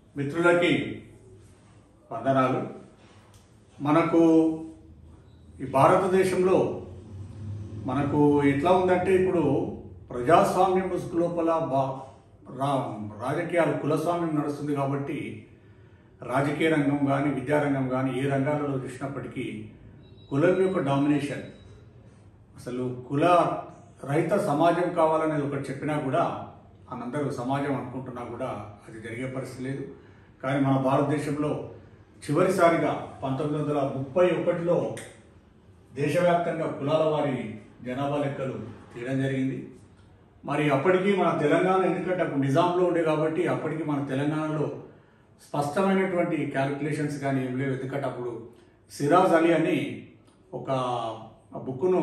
మిత్రులకి వందనాలు మనకు ఈ భారతదేశంలో మనకు ఎట్లా ఉందంటే ఇప్పుడు ప్రజాస్వామ్యం ముసుగు లోపల బా రా రాజకీయాలు కులస్వామ్యం నడుస్తుంది కాబట్టి రాజకీయ రంగం కానీ విద్యారంగం కానీ ఏ రంగాలలో చూసినప్పటికీ కులం యొక్క డామినేషన్ అసలు కుల రహిత సమాజం కావాలనేది ఒకటి చెప్పినా కూడా అనందరూ సమాజం అనుకుంటున్నా కూడా అది జరిగే పరిస్థితి లేదు కానీ మన భారతదేశంలో చివరిసారిగా పంతొమ్మిది వందల ముప్పై ఒకటిలో దేశవ్యాప్తంగా కులాల వారి జనాభా లెక్కలు తీయడం జరిగింది మరి అప్పటికి మన తెలంగాణ ఎందుకంటే అప్పుడు నిజాంలో ఉండే కాబట్టి అప్పటికి మన తెలంగాణలో స్పష్టమైనటువంటి క్యాలిక్యులేషన్స్ కానీ ఏం లేవు ఎందుకంటే అప్పుడు సిరాజ్ అలీ అని ఒక బుక్ను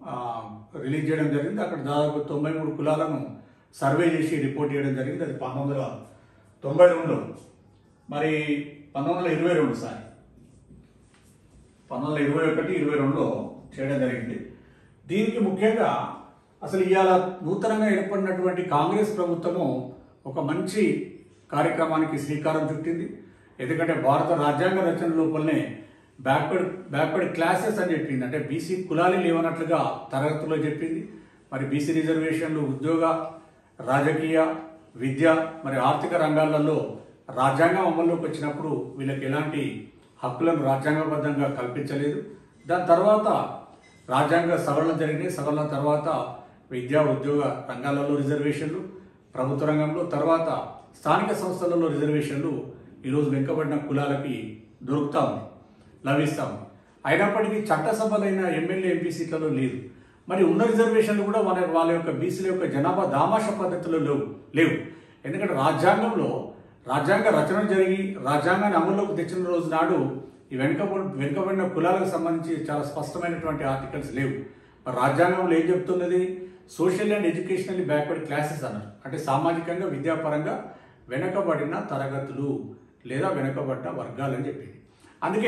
రిలీజ్ చేయడం జరిగింది అక్కడ దాదాపు తొంభై మూడు కులాలను సర్వే చేసి రిపోర్ట్ చేయడం జరిగింది అది పంతొమ్మిది వందల తొంభై రెండులో మరి పంతొమ్మిది వందల ఇరవై రెండు సార్ పంతొమ్మిది వందల ఇరవై ఒకటి ఇరవై రెండులో చేయడం జరిగింది దీనికి ముఖ్యంగా అసలు ఇవాళ నూతనంగా ఏర్పడినటువంటి కాంగ్రెస్ ప్రభుత్వము ఒక మంచి కార్యక్రమానికి శ్రీకారం చుట్టింది ఎందుకంటే భారత రాజ్యాంగ రచన లోపలనే బ్యాక్వర్డ్ బ్యాక్వర్డ్ క్లాసెస్ అని చెప్పింది అంటే బీసీ కులాలే లేవనట్లుగా తరగతుల్లో చెప్పింది మరి బీసీ రిజర్వేషన్లు ఉద్యోగ రాజకీయ విద్య మరి ఆర్థిక రంగాలలో రాజ్యాంగం అమల్లోకి వచ్చినప్పుడు వీళ్ళకి ఎలాంటి హక్కులను రాజ్యాంగబద్ధంగా కల్పించలేదు దాని తర్వాత రాజ్యాంగ సవరణ జరిగినాయి సవరణ తర్వాత విద్యా ఉద్యోగ రంగాలలో రిజర్వేషన్లు ప్రభుత్వ రంగంలో తర్వాత స్థానిక సంస్థలలో రిజర్వేషన్లు ఈరోజు వెనుకబడిన కులాలకి దొరుకుతా ఉంది లభిస్తా ఉంది అయినప్పటికీ చట్టసభలైన ఎమ్మెల్యే ఎంపీ సీట్లలో లేదు మరి ఉన్న రిజర్వేషన్లు కూడా వాళ్ళ వాళ్ళ యొక్క బీసీల యొక్క జనాభా దామాష పద్ధతిలో లేవు లేవు ఎందుకంటే రాజ్యాంగంలో రాజ్యాంగ రచన జరిగి రాజ్యాంగాన్ని అమల్లోకి తెచ్చిన రోజు నాడు ఈ వెనుకబడి వెనుకబడిన కులాలకు సంబంధించి చాలా స్పష్టమైనటువంటి ఆర్టికల్స్ లేవు మరి రాజ్యాంగంలో ఏం చెప్తున్నది social and educationally backward classes అన్నారు అంటే సామాజికంగా విద్యాపరంగా వెనుకబడిన తరగతులు లేదా వెనుకబడిన వర్గాలు అని చెప్పింది అందుకే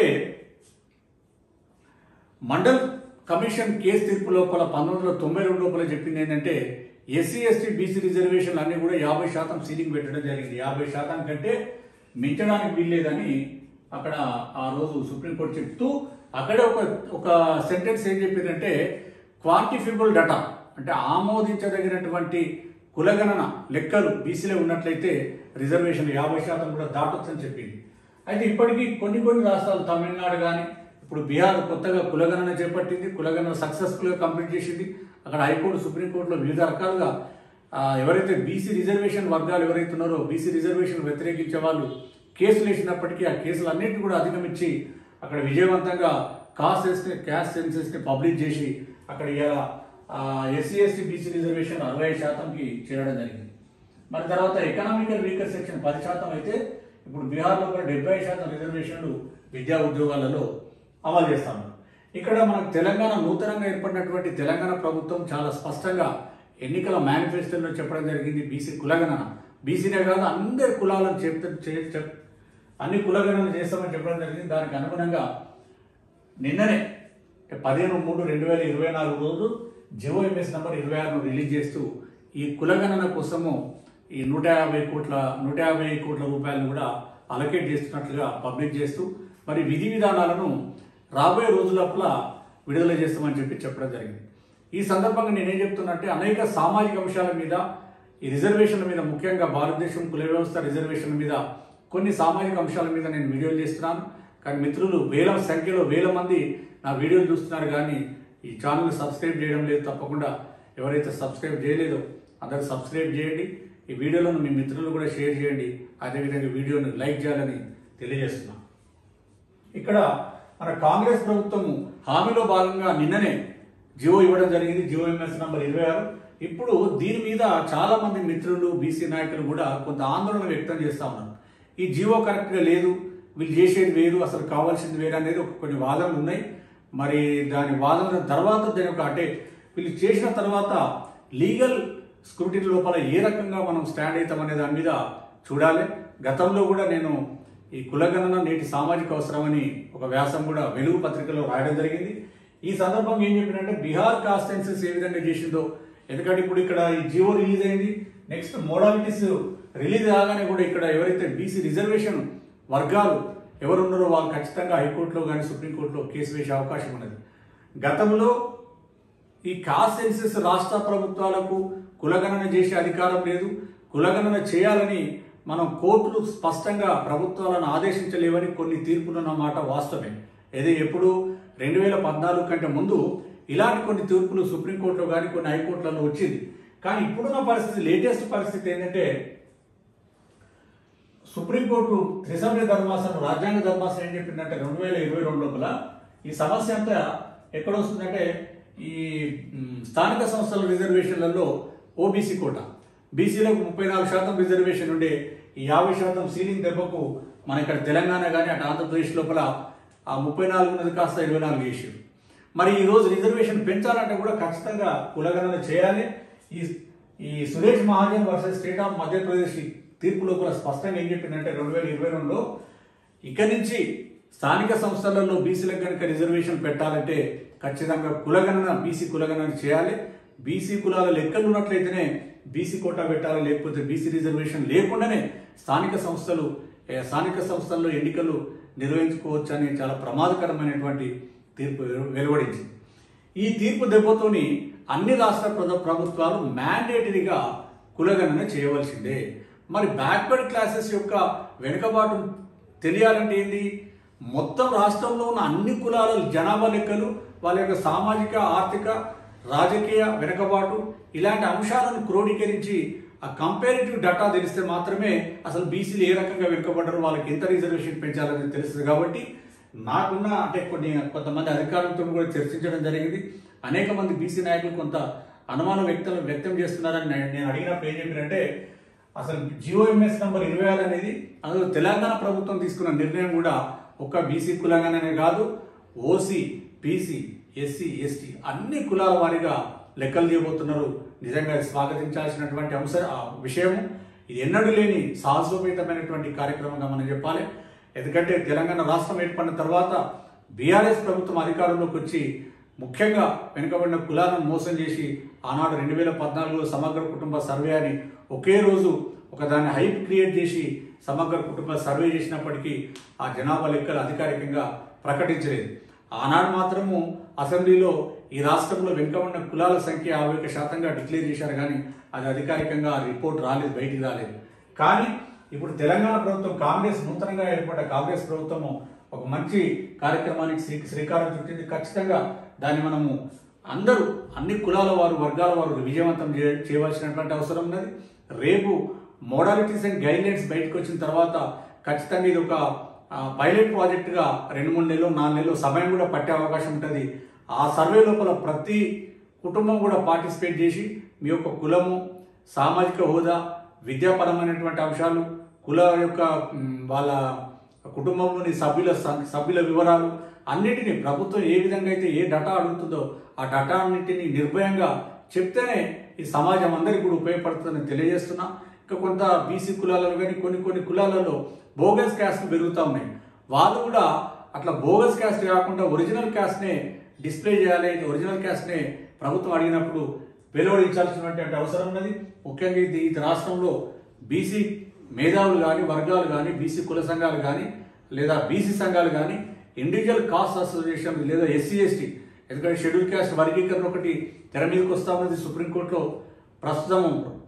మండల్ కమిషన్ కేసు తీర్పు లోపల పంతొమ్మిది వందల తొంభై రెండు లోపల చెప్పింది ఏంటంటే ఎస్సీ ఎస్టీ బీసీ రిజర్వేషన్లు అన్ని కూడా యాభై శాతం సీలింగ్ పెట్టడం జరిగింది యాభై శాతం కంటే మించడానికి వీల్లేదని అక్కడ ఆ రోజు సుప్రీంకోర్టు చెప్తూ అక్కడే ఒక ఒక సెంటెన్స్ ఏం చెప్పిందంటే క్వాంటిఫిబుల్ డటా అంటే ఆమోదించదగినటువంటి కులగణన లెక్కలు బీసీలో ఉన్నట్లయితే రిజర్వేషన్ యాభై శాతం కూడా దాటొచ్చని చెప్పింది అయితే ఇప్పటికీ కొన్ని కొన్ని రాష్ట్రాలు తమిళనాడు కానీ ఇప్పుడు బీహార్ కొత్తగా కులగణన చేపట్టింది కులగణన సక్సెస్ఫుల్గా కంప్లీట్ చేసింది అక్కడ హైకోర్టు సుప్రీంకోర్టులో వివిధ రకాలుగా ఆ, ఎవరైతే బీసీ రిజర్వేషన్ వర్గాలు ఎవరైతే ఉన్నారో బీసీ రిజర్వేషన్ వ్యతిరేకించే వాళ్ళు కేసులు వేసినప్పటికీ ఆ కేసులు అన్నింటినీ కూడా అధిగమించి అక్కడ విజయవంతంగా కాస్ట్ సెన్స్ని క్యాస్ట్ సెన్సెస్ని పబ్లిష్ చేసి అక్కడ ఇలా ఎస్సీ ఎస్టీ బీసీ రిజర్వేషన్ అరవై శాతంకి చేరడం జరిగింది మరి తర్వాత ఎకనామికల్ వీకర్ సెక్షన్ పది శాతం అయితే ఇప్పుడు బీహార్లో కూడా డెబ్బై శాతం రిజర్వేషన్లు విద్యా ఉద్యోగాలలో అమలు చేస్తాము ఇక్కడ మనకు తెలంగాణ నూతనంగా ఏర్పడినటువంటి తెలంగాణ ప్రభుత్వం చాలా స్పష్టంగా ఎన్నికల మేనిఫెస్టోలో చెప్పడం జరిగింది బీసీ కులగణన బీసీనే కాదు అందరి కులాలను చెప్తే చే- చెప్- అన్ని కులగణన చేస్తామని చెప్పడం జరిగింది దానికి అనుగుణంగా నిన్ననే అంటే పదిహేను మూడు రెండు వేల ఇరవై నాలుగు రోజు జియో ఎంఎస్ నంబర్ ఇరవై ఆరును రిలీజ్ చేస్తూ ఈ కులగణన కోసము ఈ నూట యాభై కోట్ల నూట యాభై కోట్ల రూపాయలను కూడా అలకేట్ చేస్తున్నట్లుగా పబ్లిక్ చేస్తూ మరి విధి విధానాలను రాబోయే రోజులపల విడుదల చేస్తామని చెప్పి చెప్పడం జరిగింది ఈ సందర్భంగా నేనేం చెప్తున్నట్టే అనేక సామాజిక అంశాల మీద ఈ రిజర్వేషన్ల మీద ముఖ్యంగా భారతదేశం కుల వ్యవస్థ రిజర్వేషన్ల మీద కొన్ని సామాజిక అంశాల మీద నేను వీడియోలు చేస్తున్నాను కానీ మిత్రులు వేల సంఖ్యలో వేల మంది నా వీడియోలు చూస్తున్నారు కానీ ఈ ఛానల్ సబ్స్క్రైబ్ చేయడం లేదు తప్పకుండా ఎవరైతే సబ్స్క్రైబ్ చేయలేదో అందరూ సబ్స్క్రైబ్ చేయండి ఈ వీడియోలను మీ మిత్రులు కూడా షేర్ చేయండి అదేవిధంగా వీడియోను లైక్ చేయాలని తెలియజేస్తున్నాను ఇక్కడ మన కాంగ్రెస్ ప్రభుత్వము హామీలో భాగంగా నిన్ననే జియో ఇవ్వడం జరిగింది జియో ఎంఎస్ నంబర్ ఇరవై ఆరు ఇప్పుడు దీని మీద చాలా మంది మిత్రులు బీసీ నాయకులు కూడా కొంత ఆందోళన వ్యక్తం చేస్తా ఉన్నారు ఈ జియో కరెక్ట్గా లేదు వీళ్ళు చేసేది వేరు అసలు కావాల్సింది వేరు అనేది ఒక కొన్ని వాదనలు ఉన్నాయి మరి దాని వాదన తర్వాత దాని ఒక అంటే వీళ్ళు చేసిన తర్వాత లీగల్ స్క్రూటినీ లోపల ఏ రకంగా మనం స్టాండ్ అవుతాం అనే దాని మీద చూడాలి గతంలో కూడా నేను ఈ కులగణన నేటి సామాజిక అవసరమని ఒక వ్యాసం కూడా వెలుగు పత్రికలో రాయడం జరిగింది ఈ సందర్భంగా ఏం చెప్పినంటే బీహార్ కాన్స్టెన్సెస్ ఏ విధంగా చేసిందో ఎందుకంటే ఇప్పుడు ఇక్కడ ఈ జియో రిలీజ్ అయింది నెక్స్ట్ మోడాలిటీస్ రిలీజ్ కాగానే కూడా ఇక్కడ ఎవరైతే బీసీ రిజర్వేషన్ వర్గాలు ఎవరున్నారో వాళ్ళు ఖచ్చితంగా హైకోర్టులో కానీ సుప్రీంకోర్టులో కేసు వేసే అవకాశం ఉన్నది గతంలో ఈ కాస్ట్ సెన్సెస్ రాష్ట్ర ప్రభుత్వాలకు కులగణన చేసే అధికారం లేదు కులగణన చేయాలని మనం కోర్టులు స్పష్టంగా ప్రభుత్వాలను ఆదేశించలేవని కొన్ని తీర్పులున్న మాట వాస్తవమే ఏది ఎప్పుడు రెండు వేల పద్నాలుగు కంటే ముందు ఇలాంటి కొన్ని తీర్పులు సుప్రీంకోర్టులో కానీ కొన్ని హైకోర్టులలో వచ్చింది కానీ ఇప్పుడున్న పరిస్థితి లేటెస్ట్ పరిస్థితి ఏంటంటే సుప్రీంకోర్టు త్రిసభ్య ధర్మాసనం రాజ్యాంగ ధర్మాసనం ఏం చెప్పిందంటే రెండు వేల ఇరవై రెండు లోపల ఈ సమస్య అంతా ఎక్కడ వస్తుందంటే ఈ మ్, స్థానిక సంస్థల రిజర్వేషన్లలో ఓబీసీ కోట బీసీలకు ముప్పై నాలుగు శాతం రిజర్వేషన్ ఉండే ఈ యాభై శాతం సీలింగ్ దెబ్బకు మన ఇక్కడ తెలంగాణ కానీ అటు ఆంధ్రప్రదేశ్ లోపల ఆ ముప్పై నాలుగు ఉన్నది కాస్త ఇరవై నాలుగు చేసారు మరి ఈ రోజు రిజర్వేషన్ పెంచాలంటే కూడా ఖచ్చితంగా కులగణన చేయాలి ఈ ఈ Suresh Mahajan versus state of Madhya Pradesh ఈ తీర్పులో కూడా స్పష్టంగా ఏం చెప్పిందంటే రెండు వేల ఇరవై రెండులో ఇక్కడి నుంచి స్థానిక సంస్థలలో బీసీలకు కనుక రిజర్వేషన్ పెట్టాలంటే ఖచ్చితంగా కులగణన బీసీ కులగణన చేయాలి బీసీ కులాల లెక్కలు ఉన్నట్లయితేనే బీసీ కోటా పెట్టాలి లేకపోతే బీసీ రిజర్వేషన్ లేకుండానే స్థానిక సంస్థలు ఏ, స్థానిక సంస్థల్లో ఎన్నికలు నిర్వహించుకోవచ్చు అని చాలా ప్రమాదకరమైనటువంటి తీర్పు వెలువడించింది ఈ తీర్పు దెబ్బతోని అన్ని రాష్ట్ర ప్ర- ప్రభుత్వాలు మ్యాండేటరీగా కులగణన చేయవలసిందే మరి బ్యాక్వర్డ్ క్లాసెస్ యొక్క వెనుకబాటు తెలియాలంటే ఏంది మొత్తం రాష్ట్రంలో ఉన్న అన్ని కులాల జనాభా లెక్కలు వాళ్ళ యొక్క సామాజిక ఆర్థిక రాజకీయ వెనుకబాటు ఇలాంటి అంశాలను క్రోడీకరించి ఆ కంపారిటివ్ డేటా తెలిస్తే మాత్రమే అసలు బీసీలు ఏ రకంగా వెనుకబడ్డారో వాళ్ళకి ఎంత రిజర్వేషన్ పెంచాలని తెలుస్తుంది కాబట్టి నాకున్న అంటే కొన్ని కొంతమంది అధికారులతో కూడా చర్చించడం జరిగింది అనేక మంది బీసీ నాయకులు కొంత అనుమానం వ్యక్తం వ్యక్తం చేస్తున్నారని నేను నేను అడిగినప్పుడు ఏం చెప్పినంటే అసలు జియోఎంఎస్ నంబర్ ఇరవై ఆరు అనేది అందులో తెలంగాణ ప్రభుత్వం తీసుకున్న నిర్ణయం కూడా ఒక్క బీసీ కులంగానే కాదు ఓసీ బీసీ ఎస్సీ ఎస్టీ అన్ని కులాల వారిగా లెక్కలు తీయబోతున్నారు నిజంగా ఇది స్వాగతించాల్సినటువంటి అంశ ఆ విషయము ఇది ఎన్నడూ లేని సాహసోపేతమైనటువంటి కార్యక్రమంగా మనం చెప్పాలి ఎందుకంటే తెలంగాణ రాష్ట్రం ఏర్పడిన తర్వాత బీఆర్ఎస్ ప్రభుత్వం అధికారంలోకి వచ్చి ముఖ్యంగా వెనుకబడిన కులాలను మోసం చేసి ఆనాడు రెండు వేల పద్నాలుగులో సమగ్ర కుటుంబ సర్వే అని ఒకే రోజు ఒక దాన్ని హైప్ క్రియేట్ చేసి సమగ్ర కుటుంబ సర్వే చేసినప్పటికీ ఆ జనాభా లెక్కలు అధికారికంగా ప్రకటించలేదు ఆనాడు మాత్రము అసెంబ్లీలో ఈ రాష్ట్రంలో వెనుకబడిన కులాల సంఖ్య యాభై ఒక్క శాతంగా డిక్లేర్ చేశారు కానీ అది అధికారికంగా ఆ రిపోర్ట్ రాలేదు బయటికి రాలేదు కానీ ఇప్పుడు తెలంగాణ ప్రభుత్వం కాంగ్రెస్ నూతనంగా ఏర్పడ్డ కాంగ్రెస్ ప్రభుత్వము ఒక మంచి కార్యక్రమానికి శ్రీ శ్రీకారం చుట్టింది ఖచ్చితంగా దాన్ని మనము అందరూ అన్ని కులాల వారు వర్గాల వారు విజయవంతం చే చేయవలసినటువంటి అవసరం ఉన్నది రేపు మోడాలిటీస్ అండ్ గైడ్లైన్స్ బయటకు వచ్చిన తర్వాత ఖచ్చితంగా ఇది ఒక ఆ, పైలట్ ప్రాజెక్టుగా రెండు మూడు నెలలు నాలుగు నెలలు సమయం కూడా పట్టే అవకాశం ఉంటుంది ఆ సర్వే లోపల ప్రతి కుటుంబం కూడా పార్టిసిపేట్ చేసి మీ యొక్క కులము సామాజిక హోదా విద్యాపరమైనటువంటి అంశాలు కుల యొక్క మ్, వాళ్ళ కుటుంబంలోని సభ్యుల సం- సభ్యుల వివరాలు అన్నిటినీ ప్రభుత్వం ఏ విధంగా అయితే ఏ డటా అడుగుతుందో ఆ డటా అన్నిటినీ నిర్భయంగా చెప్తేనే ఈ సమాజం అందరికీ కూడా ఉపయోగపడుతుందని తెలియజేస్తున్నా ఇంకా కొంత బీసీ కులాలలో కానీ కొన్ని కొన్ని కులాలలో బోగస్ క్యాస్ట్ పెరుగుతూ ఉన్నాయి వాళ్ళు కూడా అట్లా బోగస్ క్యాస్ట్ కాకుండా ఒరిజినల్ క్యాస్ట్నే డిస్ప్లే చేయాలి ఒరిజినల్ క్యాస్ట్నే ప్రభుత్వం అడిగినప్పుడు వెలువడించాల్సినటువంటి అవసరం ఉన్నది ముఖ్యంగా ఇది ఈ రాష్ట్రంలో బీసీ మేధావులు కానీ వర్గాలు కానీ బీసీ కుల సంఘాలు కానీ లేదా బీసీ సంఘాలు కానీ ఇండివిజువల్ కాస్ట్ అసోసియేషన్ లేదా ఎస్సీ ఎస్టీ ఎందుకంటే షెడ్యూల్ క్యాస్ట్ వర్గీకరణ ఒకటి తెర మీదకి వస్తా ఉన్నది సుప్రీంకోర్టులో ప్రస్తుతం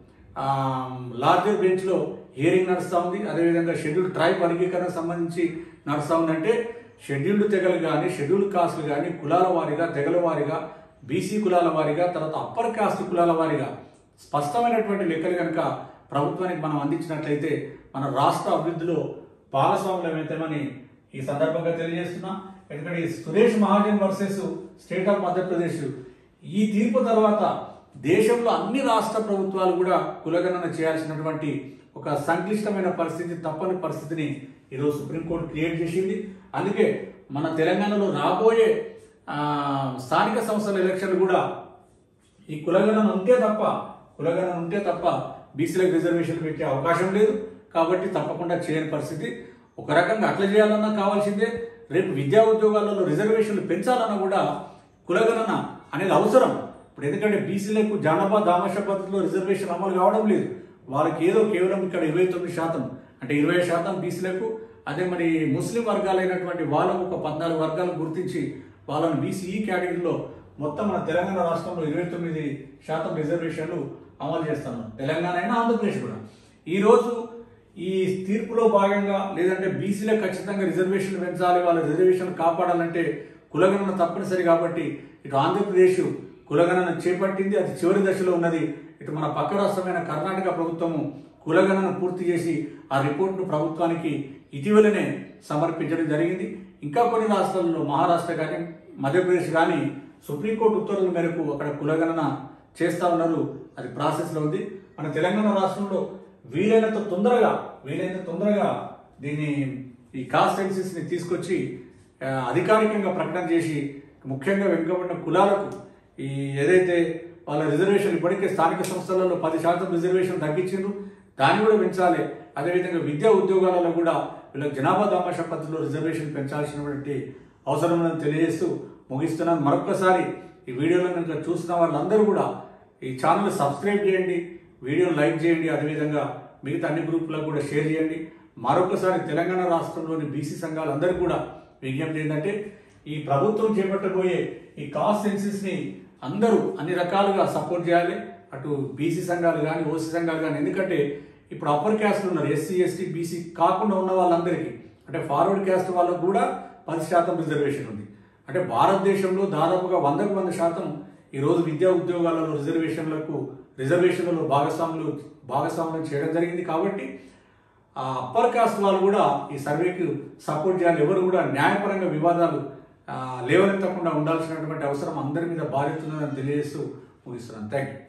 లార్జర్ బెంచ్లో హియరింగ్ నడుస్తూ ఉంది అదేవిధంగా షెడ్యూల్ ట్రైబ్ వర్గీకరణకు సంబంధించి నడుస్తూ ఉందంటే షెడ్యూల్డ్ తెగలు కానీ షెడ్యూల్ కాస్ట్లు కానీ కులాల వారీగా తెగల వారీగా బీసీ కులాల వారీగా తర్వాత అప్పర్ కాస్ట్ కులాల వారీగా స్పష్టమైనటువంటి లెక్కలు కనుక ప్రభుత్వానికి మనం అందించినట్లయితే మన రాష్ట్ర అభివృద్ధిలో భాగస్వాములమైతామని ఈ సందర్భంగా తెలియజేస్తున్నా ఎందుకంటే ఈ Suresh Mahajan versus state of Madhya Pradesh ఈ తీర్పు తర్వాత దేశంలో అన్ని రాష్ట్ర ప్రభుత్వాలు కూడా కులగణన చేయాల్సినటువంటి ఒక సంక్లిష్టమైన పరిస్థితి తప్పని పరిస్థితిని ఈరోజు సుప్రీంకోర్టు క్రియేట్ చేసింది అందుకే మన తెలంగాణలో రాబోయే ఆ, స్థానిక సంస్థల ఎలక్షన్లు కూడా ఈ కులగణన ఉంటే తప్ప కులగణన ఉంటే తప్ప బీసీలకు రిజర్వేషన్ పెట్టే అవకాశం లేదు కాబట్టి తప్పకుండా చేయని పరిస్థితి ఒక రకంగా అట్లా చేయాలన్నా కావాల్సిందే రేపు విద్యా ఉద్యోగాలలో రిజర్వేషన్లు పెంచాలన్నా కూడా కులగణన అనేది అవసరం ఇప్పుడు ఎందుకంటే బీసీలకు జనాభా దామశ పద్ధతిలో రిజర్వేషన్ అమలు కావడం లేదు వాళ్ళకి ఏదో కేవలం ఇక్కడ ఇరవై తొమ్మిది శాతం అంటే ఇరవై శాతం బీసీలకు అదే మరి ముస్లిం వర్గాలైనటువంటి వాళ్ళకు ఒక పద్నాలుగు వర్గాలు గుర్తించి వాళ్ళని బీసీ కేటగిరీలో మొత్తం మన తెలంగాణ రాష్ట్రంలో ఇరవై తొమ్మిది శాతం రిజర్వేషన్లు అమలు చేస్తున్నాం తెలంగాణ అయినా ఆంధ్రప్రదేశ్ కూడా ఈరోజు ఈ తీర్పులో భాగంగా లేదంటే బీసీలకు ఖచ్చితంగా రిజర్వేషన్లు పెంచాలి వాళ్ళ రిజర్వేషన్ కాపాడాలంటే కులగణన తప్పనిసరి కాబట్టి ఇటు ఆంధ్రప్రదేశ్ కులగణన చేపట్టింది అది చివరి దశలో ఉన్నది ఇటు మన పక్క రాష్ట్రమైన కర్ణాటక ప్రభుత్వము కులగణన పూర్తి చేసి ఆ రిపోర్ట్ను ప్రభుత్వానికి ఇటీవలనే సమర్పించడం జరిగింది ఇంకా కొన్ని రాష్ట్రాల్లో మహారాష్ట్ర కానీ మధ్యప్రదేశ్ కానీ సుప్రీంకోర్టు ఉత్తర్వుల మేరకు అక్కడ కులగణన చేస్తా ఉన్నారు అది ప్రాసెస్లో ఉంది మన తెలంగాణ రాష్ట్రంలో వీలైనంత తొందరగా వీలైనంత తొందరగా దీన్ని ఈ కాస్ట్ సెన్సెస్ ని తీసుకొచ్చి ఆ, అధికారికంగా ప్రకటన చేసి ముఖ్యంగా వెనుకబడిన కులాలకు ఈ ఏదైతే వాళ్ళ రిజర్వేషన్ ఇప్పటికే స్థానిక సంస్థలలో పది శాతం రిజర్వేషన్ తగ్గించిండ్రు దాన్ని కూడా పెంచాలి అదేవిధంగా విద్యా ఉద్యోగాలలో కూడా వీళ్ళకి జనాభా దామాష పద్ధతిలో రిజర్వేషన్ పెంచాల్సినటువంటి అవసరం ఉందని తెలియజేస్తూ ముగిస్తున్నాను మరొకసారి ఈ వీడియోలో కనుక చూసిన వాళ్ళందరూ కూడా ఈ ఛానల్ సబ్స్క్రైబ్ చేయండి వీడియోని లైక్ చేయండి అదేవిధంగా మిగతా అన్ని గ్రూపులకు కూడా షేర్ చేయండి మరొకసారి తెలంగాణ రాష్ట్రంలోని బీసీ సంఘాలందరికీ కూడా విజ్ఞప్తి ఏంటంటే ఈ ప్రభుత్వం చేపట్టబోయే ఈ కాస్ట్ సెన్సెస్ ని అందరూ అన్ని రకాలుగా సపోర్ట్ చేయాలి అటు బీసీ సంఘాలు కానీ ఓసీ సంఘాలు కానీ ఎందుకంటే ఇప్పుడు అప్పర్ క్యాస్ట్ ఉన్నారు ఎస్సీ ఎస్టీ బీసీ కాకుండా ఉన్న వాళ్ళందరికీ అంటే ఫార్వర్డ్ క్యాస్ట్ వాళ్ళకు కూడా పది శాతం రిజర్వేషన్ ఉంది అంటే భారతదేశంలో దాదాపుగా వందకు వంద శాతం ఈ రోజు విద్యా ఉద్యోగాలలో రిజర్వేషన్లకు రిజర్వేషన్లలో భాగస్వాములు భాగస్వామ్యం చేయడం జరిగింది కాబట్టి ఆ అప్పర్ కాస్ట్ వాళ్ళు కూడా ఈ సర్వేకి సపోర్ట్ చేయాలి ఎవరు కూడా న్యాయపరంగా వివాదాలు ఆ, లేవనెత్తకుండా ఉండాల్సినటువంటి అవసరం అందరి మీద బాధ్యత ఉందని తెలియజేస్తూ ముగిస్తున్నాను థ్యాంక్ యూ